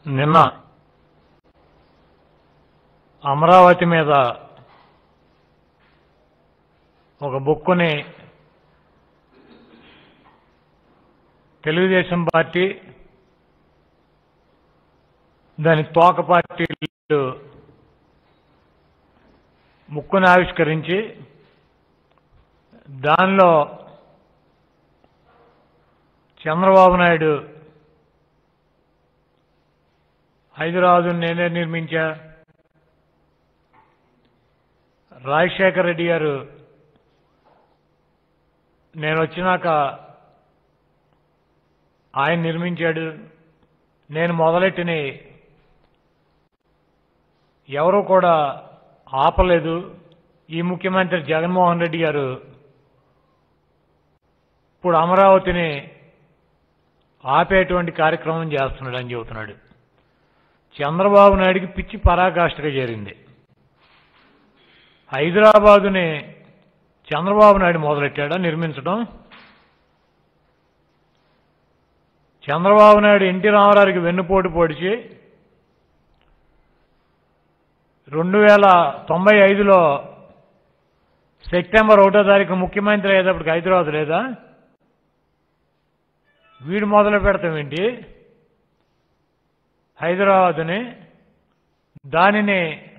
నిన్న అమరావతి మీద ఒక బుక్కుని తెలుగుదేశం పార్టీ దాని తోక పార్టీలు ముక్కును ఆవిష్కరించి దానిలో చంద్రబాబు నాయుడు హైదరాబాదు నేనే నిర్మించా రాజశేఖర రెడ్డి గారు నేను వచ్చినాక ఆయన నిర్మించాడు నేను మొదలెట్టిన ఎవరు కూడా ఆపలేదు ఈ ముఖ్యమంత్రి జగన్మోహన్ రెడ్డి గారు ఇప్పుడు అమరావతిని ఆపేటువంటి కార్యక్రమం చేస్తున్నాడు అని చెబుతున్నాడు చంద్రబాబు నాయుడికి పిచ్చి పరాకాష్ఠగా చేరింది హైదరాబాదుని చంద్రబాబు నాయుడు మొదలెట్టాడా నిర్మించడం చంద్రబాబు నాయుడు ఎన్టీ రామారావుకి వెన్నుపోటు పొడిచి రెండు వేల తొంభై ఐదులో సెప్టెంబర్ ఒకటో తారీఖు ముఖ్యమంత్రి అయ్యేటప్పటికి హైదరాబాద్ లేదా వీడు మొదలు పెడతాం ఏంటి హైదరాబాదుని దానిని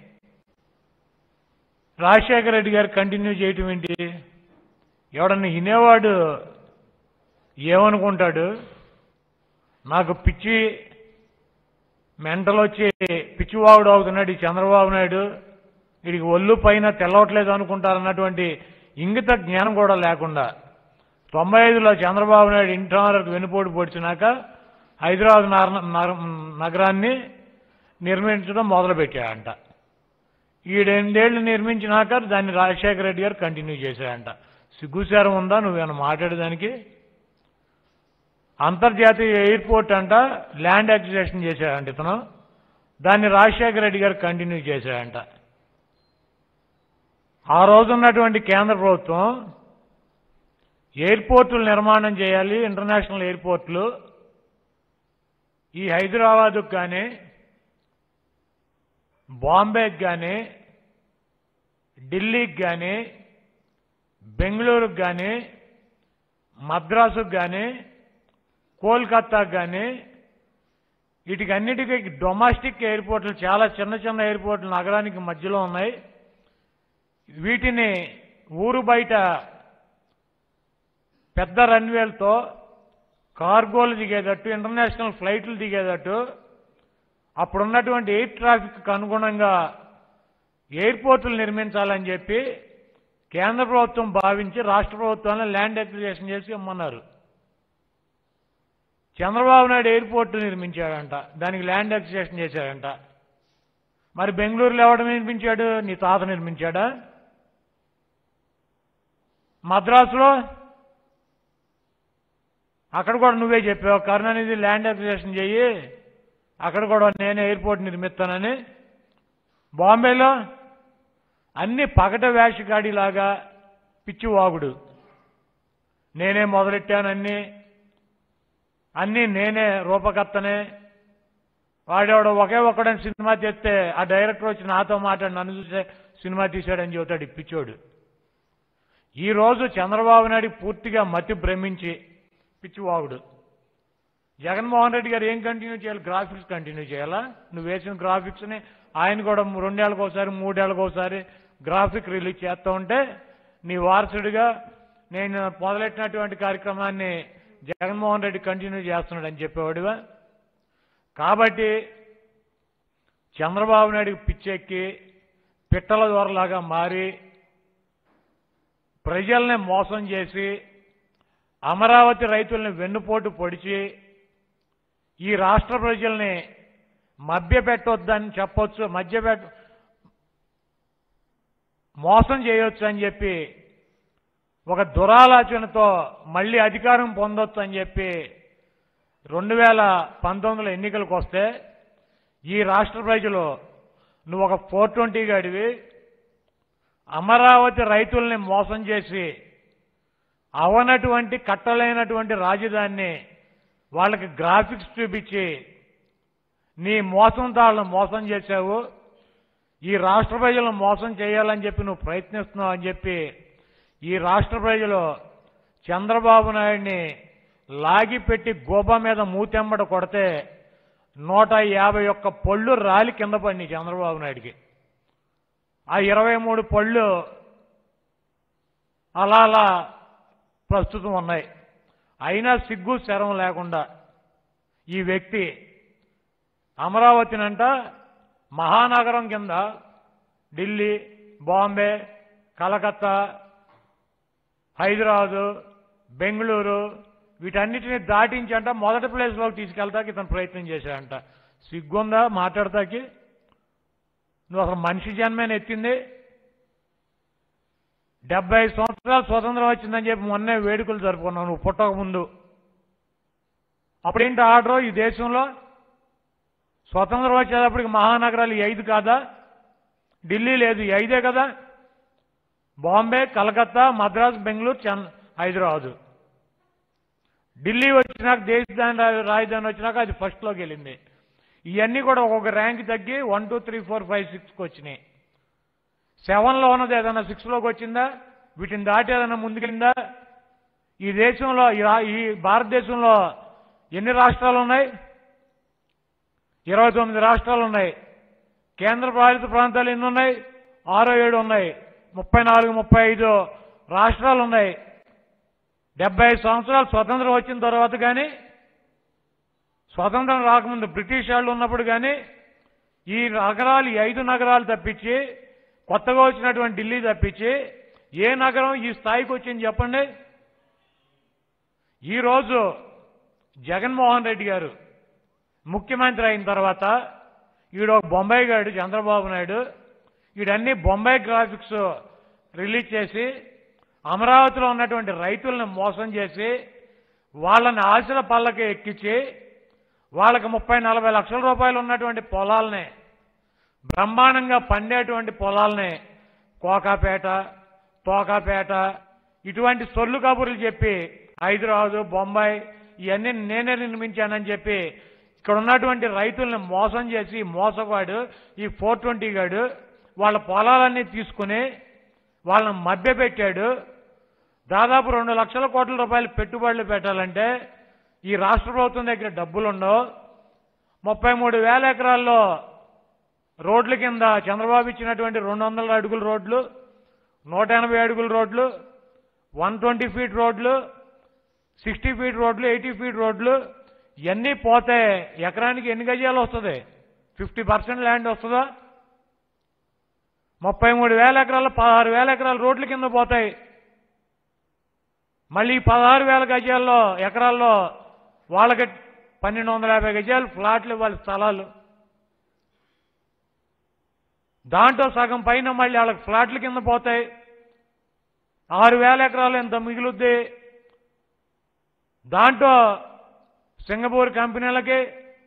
రాజశేఖర రెడ్డి గారు కంటిన్యూ చేయటం ఏంటి ఎవడన్నా వినేవాడు ఏమనుకుంటాడు నాకు పిచ్చి మెంటలు వచ్చి పిచ్చివాగుడు అవుతున్నాడు ఈ చంద్రబాబు నాయుడు వీడికి ఒళ్ళు పైన తెల్లవట్లేదు అనుకుంటారన్నటువంటి ఇంగిత జ్ఞానం కూడా లేకుండా తొంభై ఐదులో చంద్రబాబు నాయుడు ఇంటర్నెట్ వెనుపోటు పొడిచినాక హైదరాబాద్ నగర- నగర- నగరాన్ని నిర్మించడం మొదలుపెట్టాడంట ఈ రెండేళ్లు నిర్మించినాక దాన్ని రాజశేఖర రెడ్డి గారు కంటిన్యూ చేశాడంట సిగ్గుసారం ఉందా నువ్వేమైనా మాట్లాడేదానికి అంతర్జాతీయ ఎయిర్పోర్ట్ అంట ల్యాండ్ అక్విజిషన్ చేశాడంట ఇతను దాన్ని రాజశేఖర రెడ్డి గారు కంటిన్యూ చేశాడంట ఆ రోజు ఉన్నటువంటి కేంద్ర ప్రభుత్వం ఎయిర్పోర్టులు నిర్మాణం చేయాలి ఇంటర్నేషనల్ ఎయిర్పోర్ట్లు ఈ హైదరాబాదుకు కానీ బాంబేకి కానీ ఢిల్లీకి కానీ బెంగళూరుకు కానీ మద్రాసుకు కానీ కోల్కతాకు కానీ వీటికన్నిటికీ డొమెస్టిక్ ఎయిర్పోర్ట్లు చాలా చిన్న చిన్న ఎయిర్పోర్ట్లు నగరానికి మధ్యలో ఉన్నాయి వీటిని ఊరు బయట పెద్ద రన్వేలతో కార్గోలు దిగేటట్టు ఇంటర్నేషనల్ ఫ్లైట్లు దిగేటట్టు అప్పుడున్నటువంటి ఎయిర్ ట్రాఫిక్కి అనుగుణంగా ఎయిర్పోర్టులు నిర్మించాలని చెప్పి కేంద్ర ప్రభుత్వం భావించి రాష్ట్ర ప్రభుత్వాన్ని ల్యాండ్ అక్విజిషన్ చేసి ఇమ్మన్నారు చంద్రబాబు నాయుడు ఎయిర్పోర్టు నిర్మించాడంట దానికి ల్యాండ్ అక్విజిషన్ చేశాడంట మరి బెంగళూరులో ఎవడు నిర్మించాడు నీ తాత నిర్మించాడా మద్రాసులో అక్కడ కూడా నువ్వే చెప్పావు కరుణానిధి ల్యాండ్ అక్విజిషన్ చెయ్యి అక్కడ కూడా నేనే ఎయిర్పోర్ట్ నిర్మిస్తానని బాంబేలో అన్ని పగట వేషగాడిలాగా పిచ్చివాగుడు నేనే మొదలెట్టానన్నీ అన్నీ నేనే రూపకర్తనే వాడెవడో ఒకే ఒక్కడని సినిమా తెస్తే ఆ డైరెక్టర్ వచ్చి నాతో మాట్లాడి నన్ను చూసే సినిమా తీశాడని చెబుతాడు ఈ పిచ్చోడు ఈ రోజు చంద్రబాబు నాయుడు పూర్తిగా మతి భ్రమించి పిచ్చివాగుడు జగన్మోహన్ రెడ్డి గారు ఏం కంటిన్యూ చేయాలి గ్రాఫిక్స్ కంటిన్యూ చేయాలా నువ్వు వేసిన గ్రాఫిక్స్ని ఆయన కూడా రెండేళ్ళకి ఒకసారి మూడేళ్ళకి ఒకసారి గ్రాఫిక్ రిలీజ్ చేస్తూ ఉంటే నీ వారసుడిగా నేను మొదలెట్టినటువంటి కార్యక్రమాన్ని జగన్మోహన్ రెడ్డి కంటిన్యూ చేస్తున్నాడు అని చెప్పేవాడివా కాబట్టి చంద్రబాబు నాయుడికి పిచ్చెక్కి పిట్టల దొరలాగా మారి ప్రజల్ని మోసం చేసి అమరావతి రైతుల్ని వెన్నుపోటు పొడిచి ఈ రాష్ట్ర ప్రజల్ని మభ్యపెట్టొద్దని చెప్పొచ్చు మధ్యపెట్ట మోసం చేయొచ్చు అని చెప్పి ఒక దురాలోచనతో మళ్ళీ అధికారం పొందొచ్చు అని చెప్పి రెండు వేల పంతొమ్మిదిలో ఎన్నికలకు వస్తే ఈ రాష్ట్ర ప్రజలు నువ్వు ఒక ఫోర్ ట్వంటీ గడివి అమరావతి రైతుల్ని మోసం చేసి అవనటువంటి కట్టలేనటువంటి రాజధానిని వాళ్ళకి గ్రాఫిక్స్ చూపించి నీ మోసంతో వాళ్ళని మోసం చేశావు ఈ రాష్ట్ర ప్రజలను మోసం చేయాలని చెప్పి నువ్వు ప్రయత్నిస్తున్నావు అని చెప్పి ఈ రాష్ట్ర ప్రజలు చంద్రబాబు నాయుడిని లాగిపెట్టి గోబ మీద మూతెంబడ కొడితే నూట యాభై ఒక్క పళ్ళు రాలి కింద పడినాయి చంద్రబాబు నాయుడికి ఆ ఇరవై మూడు పళ్ళు అలా అలా ప్రస్తుతం ఉన్నాయి అయినా సిగ్గు శరం లేకుండా ఈ వ్యక్తి అమరావతినంట మహానగరం కింద ఢిల్లీ బాంబే కలకత్తా హైదరాబాదు బెంగళూరు వీటన్నిటిని దాటించంట మొదటి ప్లేస్లోకి తీసుకెళ్తాకి ఇతను ప్రయత్నం చేశాడంట సిగ్గుందా మాట్లాడతాకి నువ్వు అసలు మనిషి జన్మేన ఎత్తింది డెబ్బై సంవత్సరాలు స్వతంత్రం వచ్చిందని చెప్పి మొన్నే వేడుకలు జరుపుకున్నావు నువ్వు పుట్టక ముందు అప్పుడేంటి ఆర్డర్ ఈ దేశంలో స్వతంత్రం వచ్చేటప్పటికి మహానగరాలు ఈ ఐదు కాదా ఢిల్లీ లేదు ఈ ఐదే కదా బాంబే కలకత్తా మద్రాస్ బెంగళూరు చెన్ హైదరాబాదు ఢిల్లీ వచ్చినాక దేశదాని రాజధాని వచ్చినాక అది ఫస్ట్లోకి వెళ్ళింది ఇవన్నీ కూడా ఒక్కొక్క ర్యాంక్ తగ్గి one two three four five సిక్స్కి వచ్చినాయి సెవెన్లో ఉన్నది ఏదైనా సిక్స్లోకి వచ్చిందా వీటిని దాటి ఏదైనా ముందుకెళ్ళిందా ఈ దేశంలో ఈ రా- ఈ భారతదేశంలో ఎన్ని రాష్ట్రాలు ఉన్నాయి ఇరవై తొమ్మిది రాష్ట్రాలు ఉన్నాయి కేంద్ర పాలిత ప్రాంతాలు ఎన్ని ఉన్నాయి ఆరో ఏడు ఉన్నాయి ముప్పై నాలుగు ముప్పై ఐదు రాష్ట్రాలు ఉన్నాయి డెబ్బై ఐదు సంవత్సరాలు స్వతంత్రం వచ్చిన తర్వాత కానీ స్వతంత్రం రాకముందు బ్రిటిష్ వాళ్ళు ఉన్నప్పుడు కానీ ఈ నగరాలు ఈ ఐదు నగరాలు తప్పించి కొత్తగా వచ్చినటువంటి ఢిల్లీ తప్పించి ఏ నగరం ఈ స్థాయికి వచ్చింది చెప్పండి ఈరోజు జగన్మోహన్ రెడ్డి గారు ముఖ్యమంత్రి అయిన తర్వాత ఈడు ఒక బొంబాయి గాడు చంద్రబాబు నాయుడు ఈడన్ని బొంబాయి గ్రాఫిక్స్ రిలీజ్ చేసి అమరావతిలో ఉన్నటువంటి రైతులను మోసం చేసి వాళ్ళని ఆశల పల్లకి ఎక్కించి వాళ్ళకి ముప్పై నలభై లక్షల రూపాయలు ఉన్నటువంటి పొలాల్ని బ్రహ్మాండంగా పండేటువంటి పొలాల్ని కోకాపేట తోకాపేట ఇటువంటి సొల్లు కబుర్లు చెప్పి హైదరాబాదు బొంబాయి ఇవన్నీ నేనే నిర్మించానని చెప్పి ఇక్కడ ఉన్నటువంటి రైతుల్ని మోసం చేసి మోసగాడు ఈ ఫోర్ ట్వంటీ గాడు వాళ్ళ పొలాలన్నీ తీసుకుని వాళ్ళని మభ్యపెట్టాడు దాదాపు రెండు లక్షల కోట్ల రూపాయలు పెట్టుబడులు పెట్టాలంటే ఈ రాష్ట్ర ప్రభుత్వం దగ్గర డబ్బులుండవు ముప్పై మూడు వేల ఎకరాల్లో రోడ్ల కింద చంద్రబాబు ఇచ్చినటువంటి రెండు వందల అడుగుల రోడ్లు నూట ఎనభై అడుగుల రోడ్లు వన్ ట్వంటీ ఫీట్ రోడ్లు సిక్స్టీ ఫీట్ రోడ్లు ఎయిటీ ఫీట్ రోడ్లు ఇవన్నీ పోతే ఎకరానికి ఎన్ని గజాలు వస్తుంది ఫిఫ్టీ పర్సెంట్ ల్యాండ్ వస్తుందా ముప్పై మూడు వేల ఎకరాలు పదహారు వేల ఎకరాలు రోడ్ల కింద పోతాయి మళ్ళీ పదహారు వేల గజాల్లో ఎకరాల్లో వాళ్ళకి పన్నెండు వందల యాభై గజాలు ఫ్లాట్లు ఇవ్వాలి స్థలాలు దాంట్లో సగం పైన మళ్ళీ వాళ్ళకి ఫ్లాట్ల కింద పోతాయి ఆరు వేల ఎకరాలు ఎంత మిగులుద్ది దాంట్లో సింగపూర్ కంపెనీలకి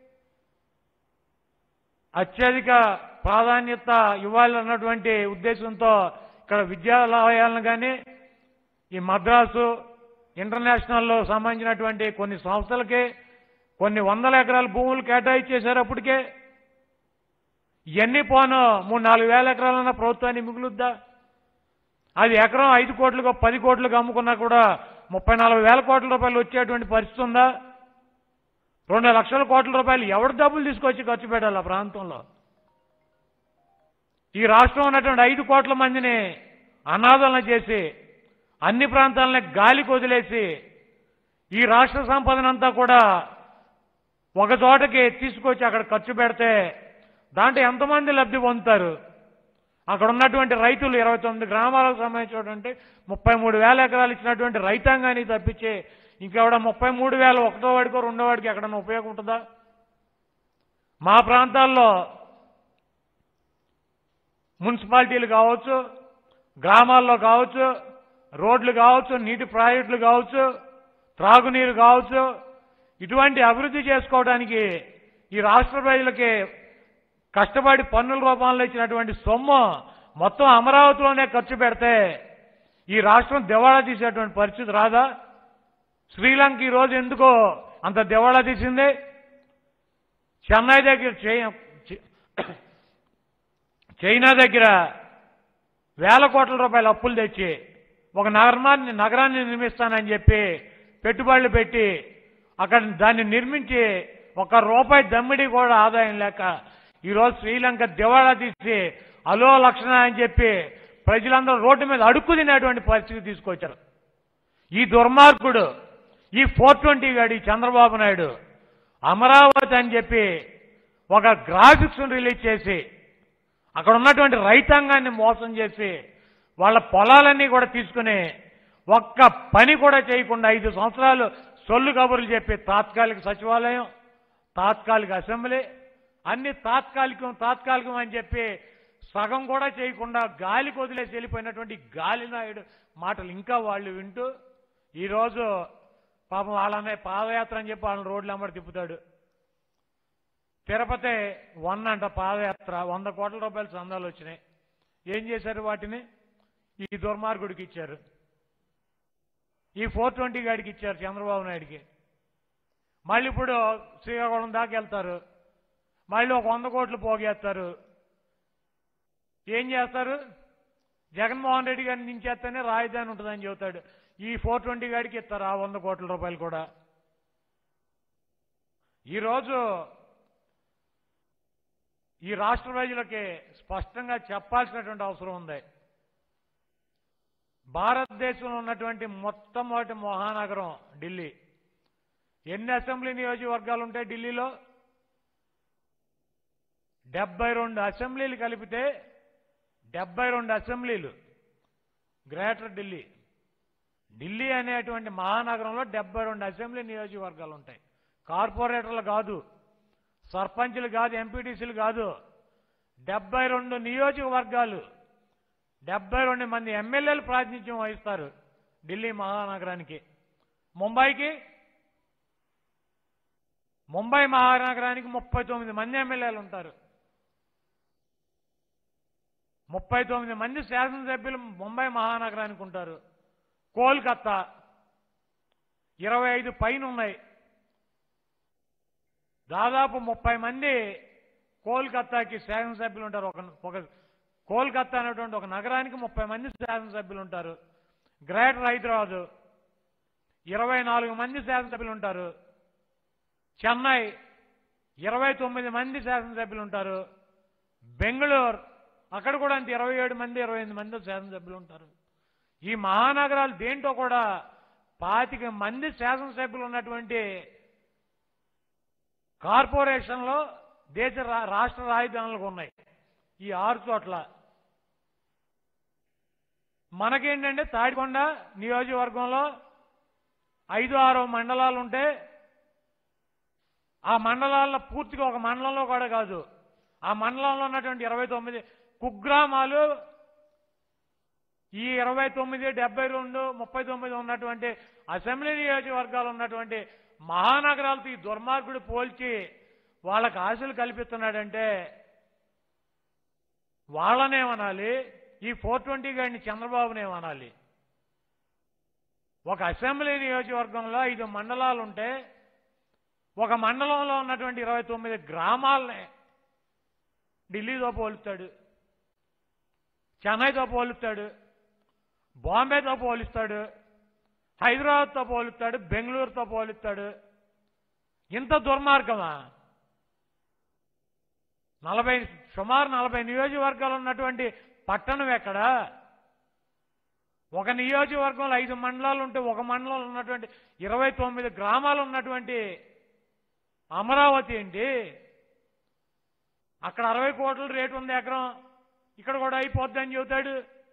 అత్యధిక ప్రాధాన్యత ఇవ్వాలన్నటువంటి ఉద్దేశంతో ఇక్కడ విద్యాలయాలను కానీ ఈ మద్రాసు ఇంటర్నేషనల్లో సంబంధించినటువంటి కొన్ని సంస్థలకి కొన్ని వందల ఎకరాల భూములు కేటాయించేశారు అప్పటికే ఇవన్నీ పోను మూడు నాలుగు వేల ఎకరాలన్న ప్రభుత్వాన్ని మిగులుద్దా అది ఎకరం ఐదు కోట్లకు పది కోట్లకు అమ్ముకున్నా కూడా ముప్పై నాలుగు వేల కోట్ల రూపాయలు వచ్చేటువంటి పరిస్థితి ఉందా రెండు లక్షల కోట్ల రూపాయలు ఎవరు డబ్బులు తీసుకొచ్చి ఖర్చు పెట్టాలి ఆ ప్రాంతంలో ఈ రాష్ట్రం ఉన్నటువంటి ఐదు కోట్ల మందిని అనాదరణ చేసి అన్ని ప్రాంతాలని గాలికి వదిలేసి ఈ రాష్ట్ర సంపదనంతా కూడా ఒక చోటకి తీసుకొచ్చి అక్కడ ఖర్చు పెడితే దాంట్లో ఎంతమంది లబ్ధి పొందుతారు అక్కడ ఉన్నటువంటి రైతులు ఇరవై తొమ్మిది గ్రామాలకు సంబంధించినటువంటి ముప్పై మూడు వేల ఎకరాలు ఇచ్చినటువంటి రైతాంగానికి తప్పించి ఇంకెవడ ముప్పై మూడు వేల ఒకటో వాడికో రెండో వాడికి ఎక్కడన్నా ఉపయోగం ఉంటుందా మా ప్రాంతాల్లో మున్సిపాలిటీలు కావచ్చు గ్రామాల్లో కావచ్చు రోడ్లు కావచ్చు నీటి ప్రాజెక్టులు కావచ్చు త్రాగునీరు కావచ్చు ఇటువంటి అభివృద్ధి చేసుకోవడానికి ఈ రాష్ట్ర ప్రజలకి కష్టపడి పన్నుల రూపంలో ఇచ్చినటువంటి సొమ్ము మొత్తం అమరావతిలోనే ఖర్చు పెడితే ఈ రాష్ట్రం దివాళా తీసేటువంటి పరిస్థితి రాదా శ్రీలంక ఈ రోజు ఎందుకో అంత దివాళా తీసింది చెన్నై దగ్గర చై- చై- చైనా దగ్గర వేల కోట్ల రూపాయల అప్పులు తెచ్చి ఒక నగరాన్ని నగరాన్ని నిర్మిస్తానని చెప్పి పెట్టుబడులు పెట్టి అక్కడ దాన్ని నిర్మించి ఒక రూపాయి దమ్మిడి కూడా ఆదాయం లేక ఈరోజు శ్రీలంక దివాళా తీసి అలో లక్షణ అని చెప్పి ప్రజలందరూ రోడ్డు మీద అడుక్కు తినేటువంటి పరిస్థితి తీసుకొచ్చారు ఈ దుర్మార్గుడు ఈ ఫోర్ ట్వంటీ గాడి చంద్రబాబు నాయుడు అమరావతి అని చెప్పి ఒక గ్రాఫిక్స్ రిలీజ్ చేసి అక్కడ ఉన్నటువంటి రైతాంగాన్ని మోసం చేసి వాళ్ళ పొలాలన్నీ కూడా తీసుకుని ఒక్క పని కూడా చేయకుండా ఐదు సంవత్సరాలు సొల్లు కబుర్లు చెప్పి తాత్కాలిక సచివాలయం తాత్కాలిక అసెంబ్లీ అన్ని తాత్కాలికం తాత్కాలికం అని చెప్పి సగం కూడా చేయకుండా గాలికి వదిలేసి వెళ్ళిపోయినటువంటి గాలి నాయుడు మాటలు ఇంకా వాళ్ళు వింటూ ఈరోజు పాపం వాళ్ళనే పాదయాత్ర అని చెప్పి వాళ్ళని రోడ్లు అమ్మడి తిప్పుతాడు తిరుపతి వన్ అంట పాదయాత్ర వంద కోట్ల రూపాయల చందాలు వచ్చినాయి ఏం చేశారు వాటిని ఈ దుర్మార్గుడికి ఇచ్చారు ఈ ఫోర్ ట్వంటీ గాడికి ఇచ్చారు చంద్రబాబు నాయుడికి మళ్ళీ ఇప్పుడు శ్రీకాకుళం దాకా వెళ్తారు మళ్ళీ ఒక వంద కోట్లు పోగేస్తారు ఏం చేస్తారు జగన్మోహన్ రెడ్డి గారిని దించేస్తేనే రాజధాని ఉంటుందని చెబుతాడు ఈ ఫోర్ ట్వంటీ గాడికి ఇస్తారు ఆ వంద కోట్ల రూపాయలు కూడా ఈరోజు ఈ రాష్ట్ర ప్రజలకి స్పష్టంగా చెప్పాల్సినటువంటి అవసరం ఉంది భారతదేశంలో ఉన్నటువంటి మొట్టమొదటి మహానగరం ఢిల్లీ ఎన్ని అసెంబ్లీ నియోజకవర్గాలు ఉంటాయి ఢిల్లీలో డెబ్బై రెండు అసెంబ్లీలు కలిపితే డెబ్బై రెండు అసెంబ్లీలు గ్రేటర్ ఢిల్లీ ఢిల్లీ అనేటువంటి మహానగరంలో డెబ్బై రెండు అసెంబ్లీ నియోజకవర్గాలు ఉంటాయి కార్పొరేటర్లు కాదు సర్పంచులు కాదు ఎంపీటీసీలు కాదు డెబ్బై రెండు నియోజకవర్గాలు డెబ్బై రెండు మంది ఎమ్మెల్యేలు ప్రాతినిధ్యం వహిస్తారు ఢిల్లీ మహానగరానికి ముంబైకి ముంబై మహానగరానికి ముప్పై తొమ్మిది మంది ఎమ్మెల్యేలు ఉంటారు ముప్పై తొమ్మిది మంది శాసనసభ్యులు ముంబై మహానగరానికి ఉంటారు కోల్కత్తా ఇరవై ఐదు పైన ఉన్నాయి దాదాపు ముప్పై మంది కోల్కత్తాకి శాసనసభ్యులు ఉంటారు ఒక ఒక కోల్కత్తా అనేటువంటి ఒక నగరానికి ముప్పై మంది శాసనసభ్యులు ఉంటారు గ్రేటర్ హైదరాబాదు ఇరవై నాలుగు మంది శాసనసభ్యులు ఉంటారు చెన్నై ఇరవై తొమ్మిది మంది శాసనసభ్యులు ఉంటారు బెంగళూరు అక్కడ కూడా అంత ఇరవై ఏడు మంది ఇరవై ఎనిమిది మంది శాసనసభ్యులు ఉంటారు ఈ మహానగరాలు దేంటో కూడా పాతిక మంది శాసనసభ్యులు ఉన్నటువంటి కార్పొరేషన్లో దేశ రా- రాష్ట్ర రాజధానులకు ఉన్నాయి ఈ ఆరు చోట్ల మనకేంటంటే తాడికొండ నియోజకవర్గంలో ఐదు ఆరు మండలాలు ఉంటే ఆ మండలాల్లో పూర్తిగా ఒక మండలంలో కూడా కాదు ఆ మండలంలో ఉన్నటువంటి ఇరవై తొమ్మిది కుగ్రామాలు ఈ ఇరవై తొమ్మిది డెబ్బై రెండు ముప్పై తొమ్మిది ఉన్నటువంటి అసెంబ్లీ నియోజకవర్గాలు ఉన్నటువంటి మహానగరాలతో ఈ దుర్మార్గుడు పోల్చి వాళ్ళకి ఆశలు కల్పిస్తున్నాడంటే వాళ్ళనేమనాలి ఈ ఫోర్ ట్వంటీ గాడిని చంద్రబాబునేమనాలి ఒక అసెంబ్లీ నియోజకవర్గంలో ఐదు మండలాలు ఉంటే ఒక మండలంలో ఉన్నటువంటి ఇరవై తొమ్మిది గ్రామాలనే ఢిల్లీతో పోలుస్తాడు చెన్నైతో పోలుస్తాడు బాంబేతో పోలుస్తాడు హైదరాబాద్తో పోలుస్తాడు బెంగళూరుతో పోలుస్తాడు ఇంత దుర్మార్గమా నలభై సుమారు నలభై నియోజకవర్గాలు ఉన్నటువంటి పట్టణం ఎక్కడ ఒక నియోజకవర్గంలో ఐదు మండలాలు ఉంటే ఒక మండలంలో ఉన్నటువంటి ఇరవై తొమ్మిది గ్రామాలు ఉన్నటువంటి అమరావతి ఏంటి అక్కడ అరవై కోట్ల రేటు ఉంది ఎకరం ఇక్కడ కూడా అయిపోద్ది అని చెబుతాడు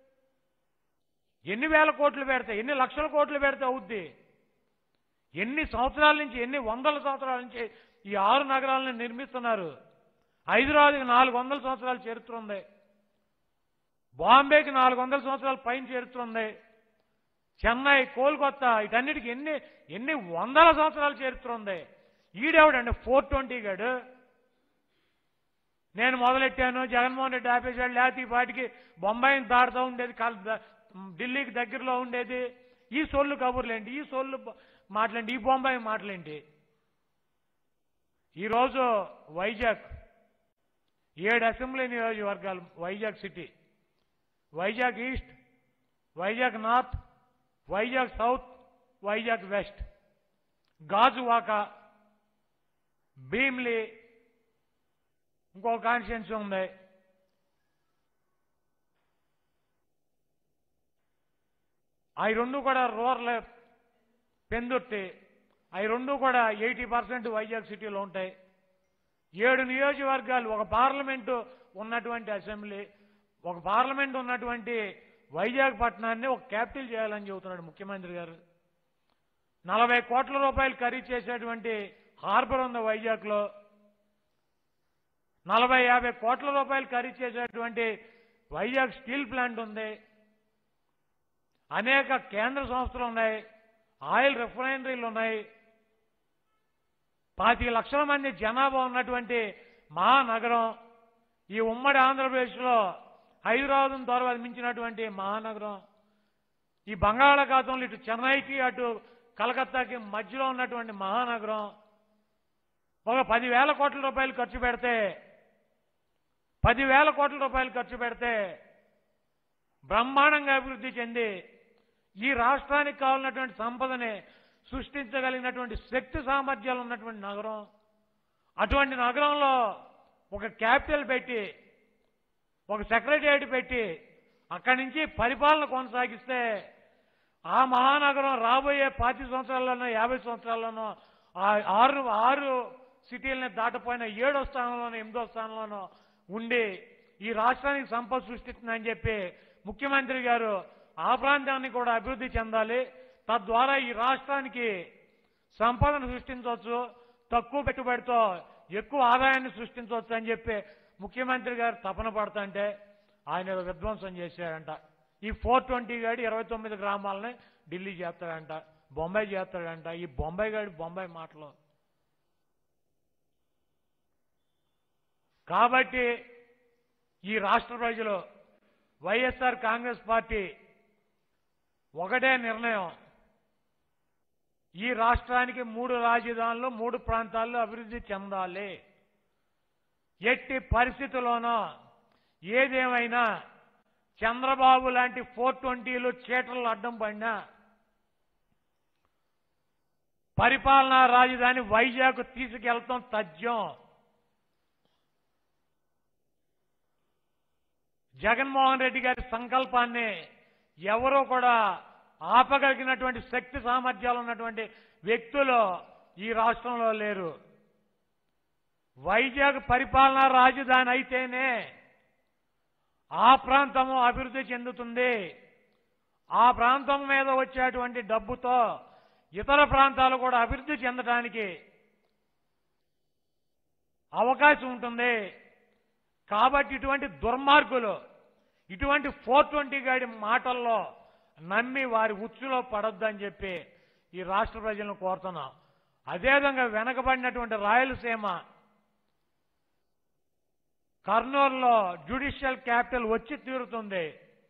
ఎన్ని వేల కోట్లు పెడతాయి ఎన్ని లక్షల కోట్లు పెడితే అవుద్ది ఎన్ని సంవత్సరాల నుంచి ఎన్ని వందల సంవత్సరాల నుంచి ఈ ఆరు నగరాలను నిర్మిస్తున్నారు హైదరాబాద్కి నాలుగు వందల సంవత్సరాల చరిత్ర ఉంది బాంబేకి నాలుగు వందల సంవత్సరాల పైన చరిత్ర ఉంది చెన్నై కోల్కత్తా వీటన్నిటికి ఎన్ని ఎన్ని వందల సంవత్సరాల చరిత్ర ఉంది ఈడెవడండి ఫోర్ ట్వంటీ గాడు నేను మొదలెట్టాను జగన్మోహన్ రెడ్డి ఆపేశాడు లేకపోతే ఈ పాటికి బొంబాయిని దాడుతూ ఉండేది కల్ ద- ఢిల్లీకి దగ్గరలో ఉండేది ఈ సొల్లు కబుర్లేంటి ఈ సొల్లు బ- మాటలేంటి ఈ బొంబాయి మాటలేంటి ఈరోజు వైజాగ్ ఏడు అసెంబ్లీ నియోజకవర్గాలు Vizag city Vizag east Vizag north Vizag south Vizag west Gajuwaka Bheemili ఇంకో కాన్స్టిట్యున్సీ ఉంది అవి రెండు కూడా రూరల్ పెందుర్తి అవి రెండు కూడా ఎయిటీ పర్సెంట్ వైజాగ్ సిటీలో ఉంటాయి ఏడు నియోజకవర్గాలు ఒక పార్లమెంటు ఉన్నటువంటి అసెంబ్లీ ఒక పార్లమెంట్ ఉన్నటువంటి వైజాగ్ పట్టణాన్ని ఒక క్యాపిటల్ చేయాలని చెబుతున్నాడు ముఖ్యమంత్రి గారు నలభై కోట్ల రూపాయలు ఖరీదు చేసేటువంటి హార్బర్ ఉంది వైజాగ్లో నలభై యాభై కోట్ల రూపాయలు ఖరీదు చేసేటువంటి వైజాగ్ స్టీల్ ప్లాంట్ ఉంది అనేక కేంద్ర సంస్థలు ఉన్నాయి ఆయిల్ రిఫైనరీలు ఉన్నాయి పాతిక లక్షల మంది జనాభా ఉన్నటువంటి మహానగరం ఈ ఉమ్మడి ఆంధ్రప్రదేశ్లో హైదరాబాద్ తర్వాత మించినటువంటి మహానగరం ఈ బంగాళాఖాతంలో ఇటు చెన్నైకి అటు కలకత్తాకి మధ్యలో ఉన్నటువంటి మహానగరం ఒక పదివేల కోట్ల రూపాయలు ఖర్చు పెడితే పదివేల కోట్ల రూపాయలు ఖర్చు పెడితే బ్రహ్మాండంగా అభివృద్ధి చెంది ఈ రాష్ట్రానికి కావాలన్నటువంటి సంపదని సృష్టించగలిగినటువంటి శక్తి సామర్థ్యాలు ఉన్నటువంటి నగరం అటువంటి నగరంలో ఒక క్యాపిటల్ పెట్టి ఒక సెక్రటేరియట్ పెట్టి అక్కడి నుంచి పరిపాలన కొనసాగిస్తే ఆ మహానగరం రాబోయే పాతి సంవత్సరాల్లోనో యాభై సంవత్సరాల్లోనో ఆ ఆరు ఆరు సిటీలని దాటిపోయిన ఏడో స్థానంలోనో ఎనిమిదో స్థానంలోనో ఉండి ఈ రాష్ట్రానికి సంపద సృష్టిస్తుందని చెప్పి ముఖ్యమంత్రి గారు ఆ ప్రాంతాన్ని కూడా అభివృద్ధి చెందాలి తద్వారా ఈ రాష్ట్రానికి సంపదను సృష్టించవచ్చు తక్కువ పెట్టుబడితో ఎక్కువ ఆదాయాన్ని సృష్టించవచ్చు అని చెప్పి ముఖ్యమంత్రి గారు తపన పడుతుంటే ఆయన ఏదో విధ్వంసం చేశాడంట ఈ ఫోర్ ట్వంటీ గాడి ఇరవై తొమ్మిది గ్రామాలని ఢిల్లీ చేస్తాడంట బొంబాయి చేస్తాడంట ఈ బొంబాయి గాడి బొంబాయి మాటలు కాబట్టి ఈ రాష్ట్ర ప్రజలు వైఎస్ఆర్ కాంగ్రెస్ పార్టీ ఒకటే నిర్ణయం ఈ రాష్ట్రానికి మూడు రాజధానులు మూడు ప్రాంతాల్లో అభివృద్ధి చెందాలి ఎట్టి పరిస్థితుల్లోనూ ఏదేమైనా చంద్రబాబు లాంటి ఫోర్ ట్వంటీలు చీటలు అడ్డం పడినా పరిపాలనా రాజధాని వైజాగ్ తీసుకెళ్తాం తథ్యం జగన్మోహన్ రెడ్డి గారి సంకల్పాన్ని ఎవరూ కూడా ఆపగలిగినటువంటి శక్తి సామర్థ్యాలు ఉన్నటువంటి వ్యక్తులు ఈ రాష్ట్రంలో లేరు వైజాగ్ పరిపాలనా రాజధాని అయితేనే ఆ ప్రాంతము అభివృద్ధి చెందుతుంది ఆ ప్రాంతం మీద వచ్చేటువంటి డబ్బుతో ఇతర ప్రాంతాలు కూడా అభివృద్ధి చెందడానికి అవకాశం ఉంటుంది కాబట్టి ఇటువంటి దుర్మార్గులు ఇటువంటి ఫోర్ ట్వంటీ గాడి మాటల్లో నమ్మి వారి ఉచ్చులో పడొద్దని చెప్పి ఈ రాష్ట్ర ప్రజలను కోరుతున్నాం అదేవిధంగా వెనకబడినటువంటి రాయలసీమ కర్నూలులో జ్యుడిషియల్ క్యాపిటల్ వచ్చి తీరుతుంది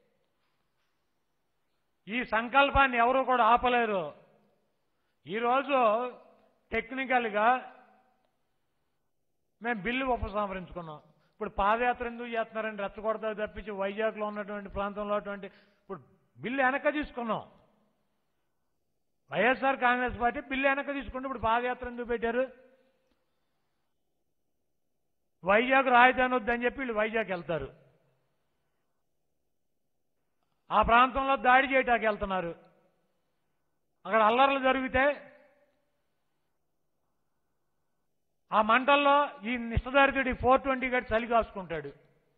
ఈ సంకల్పాన్ని ఎవరు కూడా ఆపలేరు ఈరోజు టెక్నికల్గా మేము బిల్లు ఉపసంహరించుకున్నాం ఇప్పుడు పాదయాత్ర ఎందుకు చేస్తున్నారని రెచ్చగొడతా తప్పించి వైజాగ్లో ఉన్నటువంటి ప్రాంతంలో అటువంటి ఇప్పుడు బిల్లు వెనక తీసుకున్నాం వైఎస్ఆర్ కాంగ్రెస్ పార్టీ బిల్లు వెనక తీసుకుంటే ఇప్పుడు పాదయాత్ర ఎందుకు పెట్టారు వైజాగ్ రాజధాని వద్దని చెప్పి వీళ్ళు వైజాగ్ వెళ్తారు ఆ ప్రాంతంలో దాడి చేయటానికి వెళ్తున్నారు అక్కడ అల్లర్లు జరిగితే ఆ మంటల్లో ఈ నిష్టదారితుడి ఫోర్ ట్వంటీ గడి చలి కాసుకుంటాడు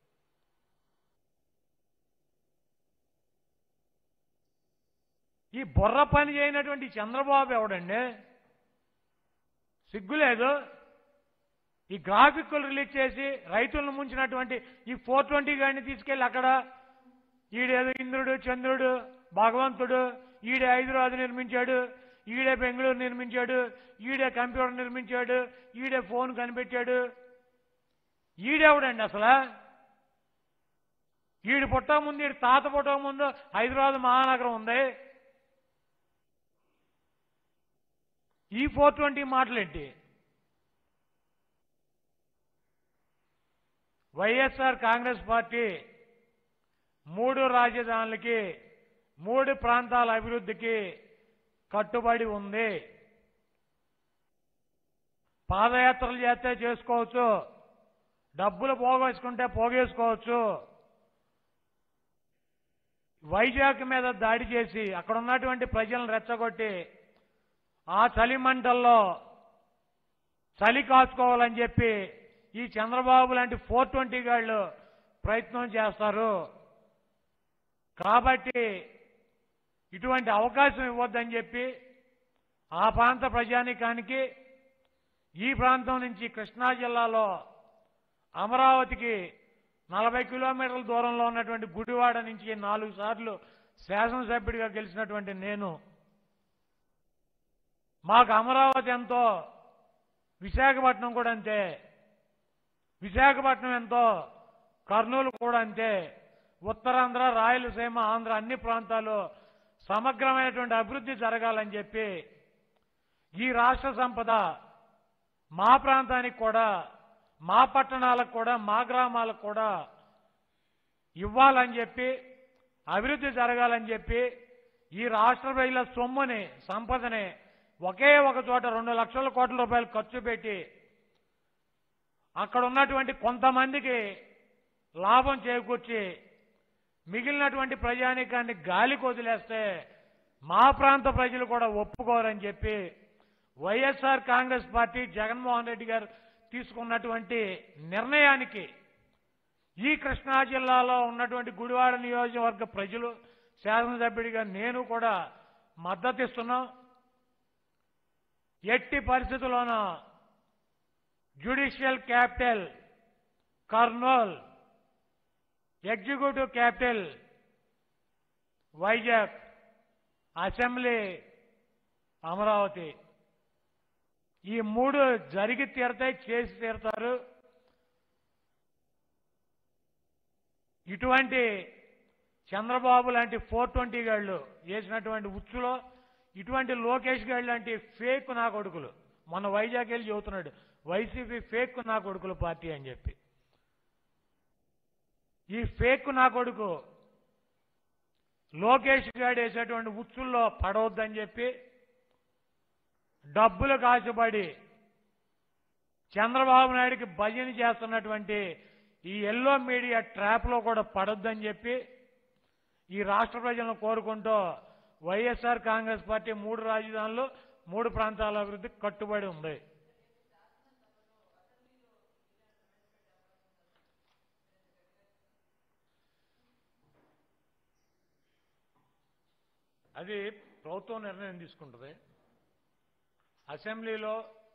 ఈ బుర్ర పని చేయనటువంటి చంద్రబాబు ఎవడండి సిగ్గులేదు ఈ గ్రాఫిక్లు రిలీజ్ చేసి రైతులను ముంచినటువంటి ఈ ఫోర్ ట్వంటీ గాడిని తీసుకెళ్లి అక్కడ ఈడేదో ఇంద్రుడు చంద్రుడు భగవంతుడు ఈడే హైదరాబాద్ నిర్మించాడు ఈడే బెంగళూరు నిర్మించాడు ఈడే కంప్యూటర్ నిర్మించాడు ఈడే ఫోన్ కనిపెట్టాడు ఈడెవడండి అసలు ఈడు పుట్టక ముందు ఈడు తాత పుట్టక ముందు హైదరాబాద్ మహానగరం ఉంది ఈ ఫోర్ ట్వంటీ మాటలేంటి వైఎస్ఆర్ కాంగ్రెస్ పార్టీ మూడు రాజధానులకి మూడు ప్రాంతాల అభివృద్ధికి కట్టుబడి ఉంది పాదయాత్రలు చేస్తే చేసుకోవచ్చు డబ్బులు పోగేసుకుంటే పోగేసుకోవచ్చు వైజాగ్ మీద దాడి చేసి అక్కడ ఉన్నటువంటి ప్రజలను రెచ్చగొట్టి ఆ చలి మంటల్లో చలి కాచుకోవాలని చెప్పి ఈ చంద్రబాబు లాంటి ఫోర్ ట్వంటీ గాళ్ళు ప్రయత్నం చేస్తారు కాబట్టి ఇటువంటి అవకాశం ఇవ్వద్దని చెప్పి ఆ ప్రాంత ప్రజానికానికి ఈ ప్రాంతం నుంచి కృష్ణా జిల్లాలో అమరావతికి నలభై కిలోమీటర్ల దూరంలో ఉన్నటువంటి గుడివాడ నుంచి నాలుగు సార్లు శాసనసభ్యుడిగా గెలిచినటువంటి నేను మాకు అమరావతి ఎంతో విశాఖపట్నం కూడా అంతే విశాఖపట్నం ఎంతో కర్నూలు కూడా అంతే ఉత్తరాంధ్ర రాయలసీమ ఆంధ్ర అన్ని ప్రాంతాలు సమగ్రమైనటువంటి అభివృద్ధి జరగాలని చెప్పి ఈ రాష్ట్ర సంపద మా ప్రాంతానికి కూడా మా పట్టణాలకు కూడా మా గ్రామాలకు కూడా ఇవ్వాలని చెప్పి అభివృద్ధి జరగాలని చెప్పి ఈ రాష్ట్ర ప్రజల సొమ్ముని సంపదని ఒకే ఒక చోట రెండు లక్షల కోట్ల రూపాయలు ఖర్చు పెట్టి అక్కడ ఉన్నటువంటి కొంతమందికి లాభం చేకూర్చి మిగిలినటువంటి ప్రజానీకాన్ని గాలికి వదిలేస్తే మా ప్రాంత ప్రజలు కూడా ఒప్పుకోరని చెప్పి వైఎస్ఆర్ కాంగ్రెస్ పార్టీ జగన్మోహన్ రెడ్డి గారు తీసుకున్నటువంటి నిర్ణయానికి ఈ కృష్ణా జిల్లాలో ఉన్నటువంటి గుడివాడ నియోజకవర్గ ప్రజలు శాసనసభ్యుడిగా నేను కూడా మద్దతు ఇస్తున్నాం ఎట్టి పరిస్థితుల్లోన judicial capital Kurnool executive capital Vizag assembly Amaravati ఈ మూడు జరిగి తీరతాయి చేసి తీరతారు ఇటువంటి చంద్రబాబు లాంటి ఫోర్ ట్వంటీ గాళ్ళు వేసినటువంటి ఉచ్చులో ఇటువంటి లోకేష్ గారు లాంటి ఫేక్ నా కొడుకులు మొన్న వైజాగ్ వెళ్ళి చెబుతున్నాడు వైసీపీ ఫేక్ నా కొడుకులు పార్టీ అని చెప్పి ఈ ఫేక్ నా కొడుకు లోకేష్ గారు వేసేటువంటి ఉచ్చుల్లో పడవద్దని చెప్పి డబ్బులు కాచుబడి చంద్రబాబు నాయుడికి భజన చేస్తున్నటువంటి ఈ ఎల్లో మీడియా ట్రాప్లో కూడా పడొద్దని చెప్పి ఈ రాష్ట్ర ప్రజలను కోరుకుంటూ వైఎస్ఆర్ కాంగ్రెస్ పార్టీ మూడు రాజధానులు మూడు ప్రాంతాల అభివృద్ధికి కట్టుబడి ఉంది అది ప్రభుత్వం నిర్ణయం తీసుకుంటుంది అసెంబ్లీలో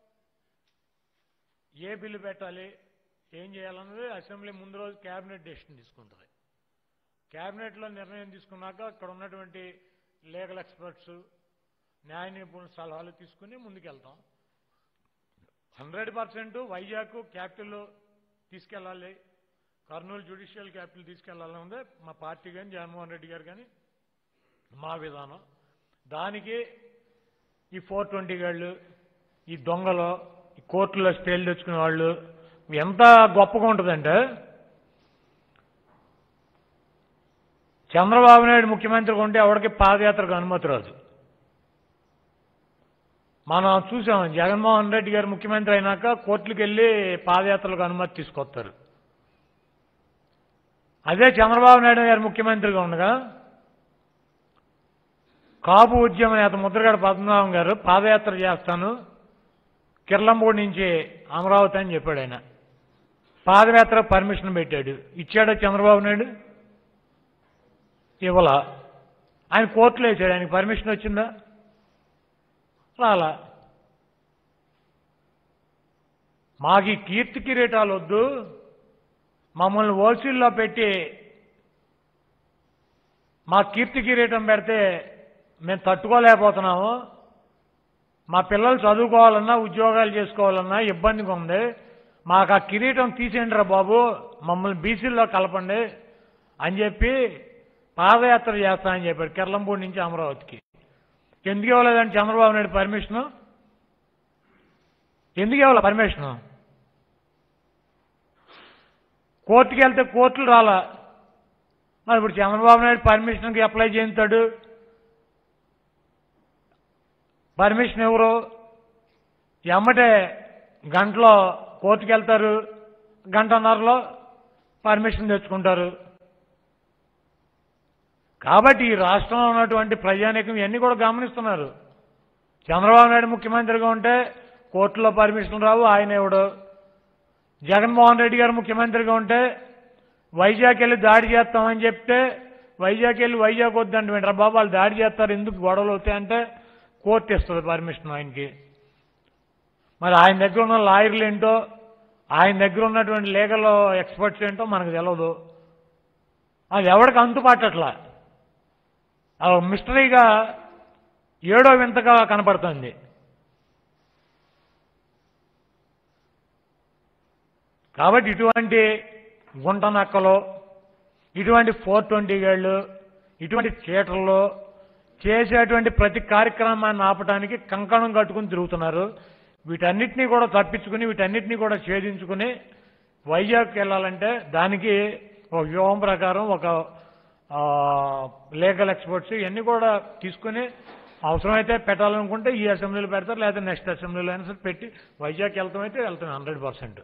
ఏ బిల్లు పెట్టాలి ఏం చేయాలన్నది అసెంబ్లీ ముందు రోజు క్యాబినెట్ డెసిషన్ తీసుకుంటుంది క్యాబినెట్లో నిర్ణయం తీసుకున్నాక అక్కడ ఉన్నటువంటి లీగల్ ఎక్స్పర్ట్స్ న్యాయ నిపుణుల సలహాలు తీసుకుని ముందుకెళ్తాం హండ్రెడ్ పర్సెంట్ వైజాగ్ క్యాపిటల్ తీసుకెళ్ళాలి కర్నూలు జ్యుడిషియల్ క్యాపిటల్ తీసుకెళ్లాలని ఉంది మా పార్టీ కానీ జగన్మోహన్ రెడ్డి గారు కానీ మా విధానం దానికి ఈ ఫోర్ ట్వంటీ గాళ్ళు ఈ దొంగలు ఈ కోర్టులో స్టేలు తెచ్చుకునే వాళ్ళు ఎంత గొప్పగా ఉంటుందంటే చంద్రబాబు నాయుడు ముఖ్యమంత్రిగా ఉంటే ఎవరికి పాదయాత్రకు అనుమతి రాదు మనం చూసాం జగన్మోహన్ రెడ్డి గారు ముఖ్యమంత్రి అయినాక కోర్టులకు వెళ్ళి పాదయాత్రలకు అనుమతి తీసుకొస్తారు అదే చంద్రబాబు నాయుడు గారు ముఖ్యమంత్రిగా ఉండగా కాపు ఉద్యమ నేత ముద్రగడ పద్మనాభం గారు పాదయాత్ర చేస్తాను కిర్లంపూడి నుంచి అమరావతి అని చెప్పాడు ఆయన పాదయాత్ర పర్మిషన్ పెట్టాడు ఇచ్చాడా చంద్రబాబు నాయుడు ఇవ్వలా ఆయన కోర్టులో వేసాడు ఆయనకి పర్మిషన్ వచ్చిందా రాలా మాకు ఈ కీర్తి కిరీటాలు వద్దు మమ్మల్ని ఓసీల్లో పెట్టి మా కీర్తి కిరీటం పెడితే మేము తట్టుకోలేకపోతున్నాము మా పిల్లలు చదువుకోవాలన్నా ఉద్యోగాలు చేసుకోవాలన్నా ఇబ్బందిగా ఉంది మాకు ఆ కిరీటం తీసేయండి రా బాబు మమ్మల్ని బీసీల్లో కలపండి అని చెప్పి పాదయాత్ర చేస్తానని చెప్పాడు కిర్లంపూడి నుంచి అమరావతికి ఎందుకు ఇవ్వలేదండి చంద్రబాబు నాయుడు పర్మిషను ఎందుకు ఇవ్వాలి పర్మిషను కోర్టుకి వెళ్తే కోర్టులు రాలా మరి ఇప్పుడు చంద్రబాబు నాయుడు పర్మిషన్కి అప్లై చేయించాడు పర్మిషన్ ఎవరు ఎమ్మటే గంటలో కోర్టుకి వెళ్తారు గంటన్నరలో పర్మిషన్ తెచ్చుకుంటారు కాబట్టి ఈ రాష్ట్రంలో ఉన్నటువంటి ప్రజానీకం ఇవన్నీ కూడా గమనిస్తున్నారు చంద్రబాబు నాయుడు ముఖ్యమంత్రిగా ఉంటే కోర్టులో పర్మిషన్ రావు ఆయన ఎవడు జగన్మోహన్ రెడ్డి గారు ముఖ్యమంత్రిగా ఉంటే వైజాగ్ వెళ్ళి దాడి చేస్తామని చెప్తే వైజాగ్ వెళ్ళి వైజాగ్ వద్దంటే వెంటరా బాబు వాళ్ళు దాడి చేస్తారు ఎందుకు గొడవలు అవుతాయంటే కోర్టు ఇస్తుంది పర్మిషన్ ఆయనకి మరి ఆయన దగ్గర ఉన్న లాయర్లు ఏంటో ఆయన దగ్గర ఉన్నటువంటి లీగల్ ఎక్స్పర్ట్స్ ఏంటో మనకు తెలియదు అది ఎవరికి అంతుపట్టట్లా అది ఒక మిస్టరీగా ఏడో వింతగా కనపడుతుంది కాబట్టి ఇటువంటి గుంట నక్కలు ఇటువంటి ఫోర్ ట్వంటీ గేళ్ళు ఇటువంటి థియేటర్లు చేసేటువంటి ప్రతి కార్యక్రమాన్ని ఆపడానికి కంకణం కట్టుకుని తిరుగుతున్నారు వీటన్నిటినీ కూడా తప్పించుకుని వీటన్నిటినీ కూడా ఛేదించుకుని వైజాగ్కి వెళ్ళాలంటే దానికి ఒక వ్యూహం ప్రకారం ఒక లీగల్ ఎక్స్పర్ట్స్ ఇవన్నీ కూడా తీసుకుని అవసరమైతే పెట్టాలనుకుంటే ఈ అసెంబ్లీలో పెడతారు లేదా నెక్స్ట్ అసెంబ్లీలో అయినా సరే పెట్టి వైజాగ్కి వెళ్తాం అయితే వెళ్తాం హండ్రెడ్ పర్సెంట్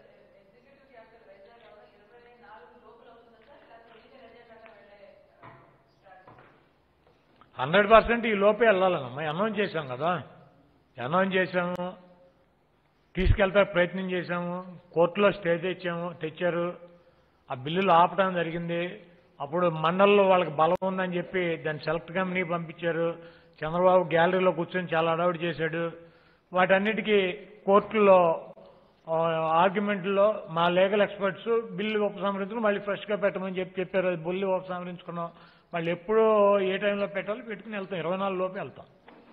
హండ్రెడ్ పర్సెంట్ ఈ లోపే వెళ్ళాలన్నమ్మా అనౌన్స్ చేశాం కదా అనౌన్స్ చేశాము తీసుకెళ్తా ప్రయత్నం చేశాము కోర్టులో స్టే తెచ్చాము తెచ్చారు ఆ బిల్లులు ఆపడం జరిగింది అప్పుడు మండల్లో వాళ్ళకి బలం ఉందని చెప్పి దాన్ని సెలెక్ట్ కంపెనీ పంపించారు చంద్రబాబు గ్యాలరీలో కూర్చొని చాలా అడవుడు చేశాడు వాటన్నిటికీ కోర్టులో ఆర్గ్యుమెంట్లో మా లీగల్ ఎక్స్పర్ట్స్ బిల్లు ఉపసంహరించుకుని మళ్ళీ ఫ్రెష్గా పెట్టమని చెప్పి చెప్పారు అది బిల్లు ఉపసంహరించుకున్నాం మళ్ళీ ఎప్పుడో ఏ టైంలో పెట్టాలో పెట్టుకుని వెళ్తాం ఇరవై నాలుగు లోపే వెళ్తాం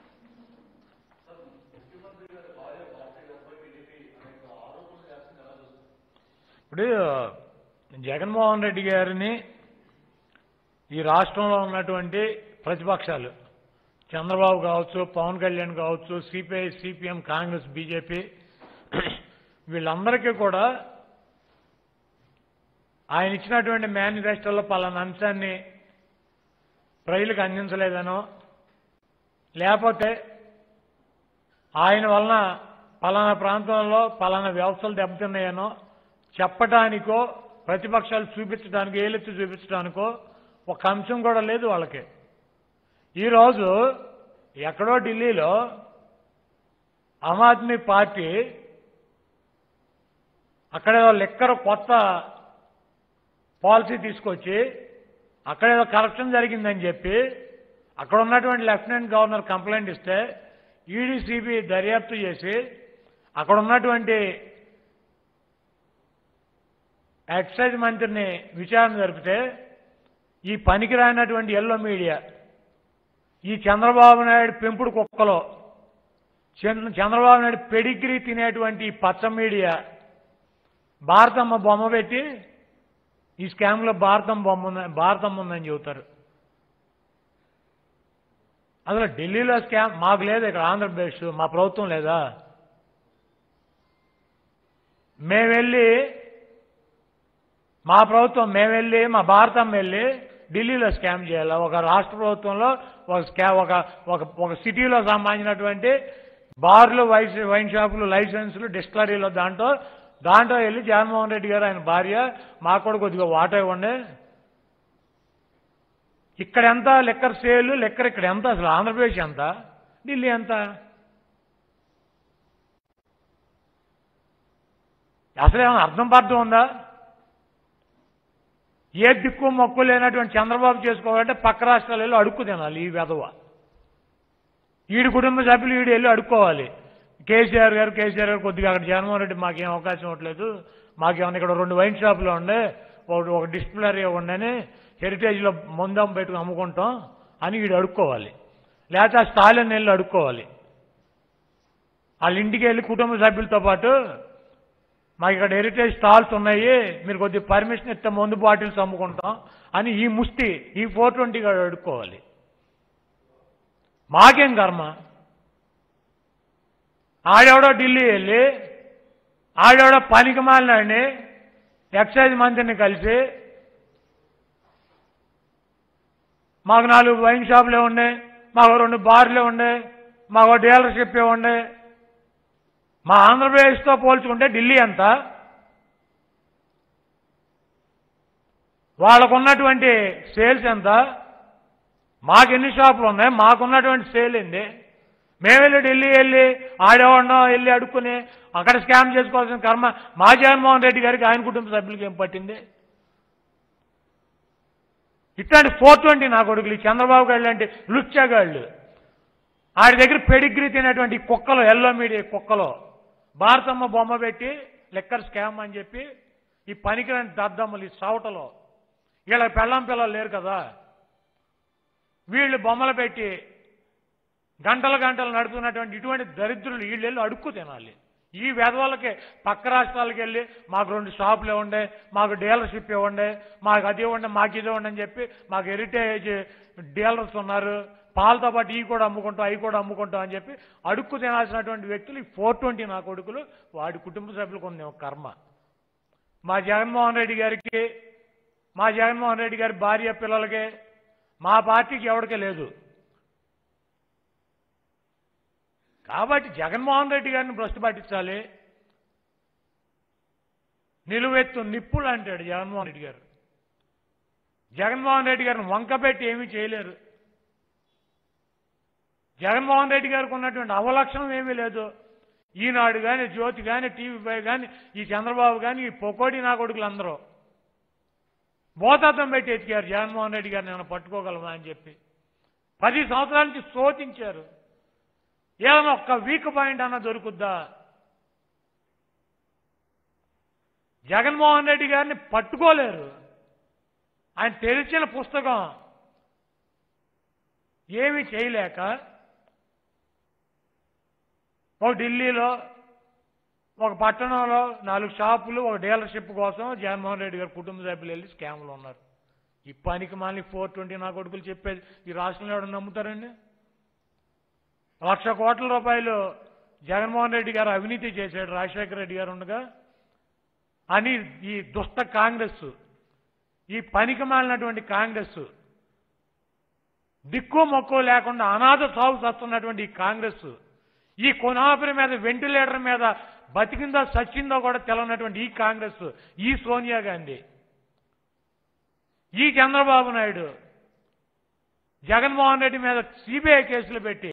ఇప్పుడు జగన్మోహన్ రెడ్డి గారిని ఈ రాష్ట్రంలో ఉన్నటువంటి ప్రతిపక్షాలు చంద్రబాబు కావచ్చు పవన్ కళ్యాణ్ కావచ్చు సిపిఐ సిపిఎం కాంగ్రెస్ బీజేపీ వీళ్ళందరికీ కూడా ఆయన ఇచ్చినటువంటి మేనిఫెస్టోలో పలానా అంశాన్ని ప్రజలకు అందించలేదనో లేకపోతే ఆయన వలన పలానా ప్రాంతంలో పలానా వ్యవస్థలు దెబ్బతిన్నాయనో చెప్పడానికో ప్రతిపక్షాలు చూపించడానికి ఏలెత్తి చూపించడానికో ఒక అంశం కూడా లేదు వాళ్ళకి ఈరోజు ఎక్కడో ఢిల్లీలో ఆమ్ ఆద్మీ పార్టీ అక్కడేదో లెక్కర కొత్త పాలసీ తీసుకొచ్చి అక్కడేదో కరప్షన్ జరిగిందని చెప్పి అక్కడ ఉన్నటువంటి లెఫ్టినెంట్ గవర్నర్ కంప్లైంట్ ఇస్తే ఈడీసీబీ దర్యాప్తు చేసి అక్కడ ఉన్నటువంటి ఎక్సైజ్ మంత్రిని విచారణ జరిపితే ఈ పనికిరానటువంటి ఎల్లో మీడియా ఈ చంద్రబాబు నాయుడు పెంపుడు కుక్కలో చంద్ర- చంద్రబాబు నాయుడు పెడిగ్రీ తినేటువంటి ఈ పచ్చ మీడియా భారతమ్మ బొమ్మ పెట్టి ఈ స్కామ్లో భారతం బొమ్మ ఉన్న భారతమ్మ ఉందని చెబుతారు అసలు ఢిల్లీలో స్కామ్ మాకు లేదు ఇక్కడ ఆంధ్రప్రదేశ్ మా ప్రభుత్వం లేదా మేము వెళ్ళి మా ప్రభుత్వం మేము వెళ్ళి మా భారతం వెళ్ళి ఢిల్లీలో స్కామ్ చేయాలి ఒక రాష్ట్ర ప్రభుత్వంలో ఒక స్కా ఒక ఒక ఒక సిటీలో సంబంధించినటువంటి బార్లు వైస్ వైన్ షాపులు లైసెన్సులు డిస్టిలరీలు దాంట్లో దాంట్లో వెళ్ళి జగన్మోహన్ రెడ్డి గారు ఆయన భార్య మాకు కూడా కొద్దిగా వాటా ఇవ్వండి ఇక్కడ ఎంత లెక్కర్ సేలు లెక్కర్ ఇక్కడ ఎంత అసలు ఆంధ్రప్రదేశ్ ఎంత ఢిల్లీ ఎంత అసలు ఏమైనా అర్థం పర్థం ఉందా ఏ దిక్కు మొక్కు లేనటువంటి చంద్రబాబు చేసుకోవాలంటే పక్క రాష్ట్రాలు వెళ్ళి అడుక్కు తినాలి ఈ వెధవ ఈడి కుటుంబ సభ్యులు ఈడు వెళ్ళి అడుక్కోవాలి కేసీఆర్ గారు కేసీఆర్ గారు కొద్దిగా అక్కడ జగన్మోహన్ రెడ్డి మాకేం అవకాశం ఇవ్వట్లేదు మాకేమైనా ఇక్కడ రెండు వైన్ షాపులు ఉండే ఒకటి ఒక డిస్ప్లరీ ఉండని హెరిటేజ్లో ముందం పెట్టుకుని అమ్ముకుంటాం అని వీడు అడుక్కోవాలి లేకపోతే ఆ స్టాలిన్ వెళ్ళి అడుక్కోవాలి వాళ్ళ ఇంటికి వెళ్ళి కుటుంబ సభ్యులతో పాటు మాకు ఇక్కడ హెరిటేజ్ స్టాల్స్ ఉన్నాయి మీరు కొద్దిగా పర్మిషన్ ఇస్తే మందు బాటిల్స్ అమ్ముకుంటాం అని ఈ ముష్టి ఈ ఫోర్ ట్వంటీ గారు అడుక్కోవాలి మాకేం కర్మ ఆడెవడో ఢిల్లీ వెళ్ళి ఆడెవడో పనికి మాలినాడిని ఎక్సైజ్ మంత్రిని కలిసి మాకు నాలుగు వైన్ షాపులే ఉండే మాకు రెండు బార్లే ఉండే మాకు డీలర్షిప్ ఉండే మా ఆంధ్రప్రదేశ్తో పోల్చుకుంటే ఢిల్లీ ఎంత వాళ్ళకున్నటువంటి సేల్స్ ఎంత మాకు ఎన్ని షాపులు ఉన్నాయి మాకున్నటువంటి సేల్ ఏంది మేము వెళ్ళి ఢిల్లీ వెళ్ళి ఆడేవాడినో వెళ్ళి అడుక్కుని అక్కడ స్కామ్ చేసుకోవాల్సిన కర్మ మా జగన్మోహన్ రెడ్డి గారికి ఆయన కుటుంబ సభ్యులకి ఏం పట్టింది ఇట్లాంటి ఫోర్ ట్వంటీ నా కొడుకులు ఈ చంద్రబాబు గారు లాంటి లుచ్చగాళ్ళు ఆడి దగ్గర పెడిగ్రీ తినేటువంటి ఈ కుక్కలు ఎల్లో మీడియా కుక్కలు భారతమ్మ బొమ్మ పెట్టి లెక్కర్ స్కామ్ అని చెప్పి ఈ పనికిరాని దద్దమ్మలు ఈ సవటలో వీళ్ళ పెళ్ళం పిల్లలు లేరు కదా వీళ్ళు బొమ్మలు పెట్టి గంటలు గంటలు నడుపుతున్నటువంటి ఇటువంటి దరిద్రులు వీళ్ళు వెళ్ళి అడుక్కు తినాలి ఈ వెధవలకి పక్క రాష్ట్రాలకు వెళ్ళి మాకు రెండు షాపులు ఇవ్వండి మాకు డీలర్షిప్ ఇవ్వండి మాకు అది ఇవ్వండి మాకు ఇది ఇవ్వండి అని చెప్పి మాకు హెరిటేజ్ డీలర్స్ ఉన్నారు పాలతో పాటు ఇవి కూడా అమ్ముకుంటాం అవి కూడా అమ్ముకుంటాం అని చెప్పి అడుక్కు తినాల్సినటువంటి వ్యక్తులు ఈ ఫోర్ ట్వంటీ నా కొడుకులు వాడి కుటుంబ సభ్యులకు ఉంది ఒక కర్మ మా జగన్మోహన్ రెడ్డి గారికి మా జగన్మోహన్ రెడ్డి గారి భార్య పిల్లలకి మా పార్టీకి ఎవరికే లేదు కాబట్టి జగన్మోహన్ రెడ్డి గారిని భ్రష్టు పట్టించాలి నిలువెత్తు నిప్పులు అంటాడు జగన్మోహన్ రెడ్డి గారు జగన్మోహన్ రెడ్డి గారిని వంకపెట్టి ఏమీ చేయలేరు జగన్మోహన్ రెడ్డి గారికి ఉన్నటువంటి అవలక్షణం ఏమీ లేదు ఈనాడు కానీ జ్యోతి కానీ టీవీ ఫైవ్ కానీ ఈ చంద్రబాబు కానీ ఈ పొకోడి నా కొడుకులు అందరూ భూతత్వం పెట్టి ఎతికారు జగన్మోహన్ రెడ్డి గారిని ఏమైనా పట్టుకోగలమా అని చెప్పి పది సంవత్సరాల నుంచి శోధించారు ఏదైనా ఒక్క వీక్ పాయింట్ అన్న దొరుకుద్దా జగన్మోహన్ రెడ్డి గారిని పట్టుకోలేరు ఆయన తెరిచిన పుస్తకం ఏమీ చేయలేక ఒక ఢిల్లీలో ఒక పట్టణంలో నాలుగు షాపులు ఒక డీలర్షిప్ కోసం జగన్మోహన్ రెడ్డి గారి కుటుంబ సభ్యులు వెళ్ళి స్కామ్లు ఉన్నారు ఈ పనికి మాలి ఫోర్ ట్వంటీ నా కొడుకులు చెప్పేది ఈ రాష్ట్రంలో ఎవడన్నా నమ్ముతారండి లక్ష కోట్ల రూపాయలు జగన్మోహన్ రెడ్డి గారు అవినీతి చేశాడు రాజశేఖర రెడ్డి గారు ఉండగా అని ఈ దుష్ట కాంగ్రెస్ ఈ పనికి మాలినటువంటి కాంగ్రెస్ దిక్కు మొక్కు లేకుండా అనాథ సాగు చస్తున్నటువంటి ఈ కాంగ్రెస్ ఈ కొనాపరి మీద వెంటిలేటర్ మీద బతికిందో సచ్చిందో కూడా తెలవనటువంటి ఈ కాంగ్రెస్ ఈ సోనియా గాంధీ ఈ చంద్రబాబు నాయుడు జగన్మోహన్ రెడ్డి మీద సిబిఐ కేసులు పెట్టి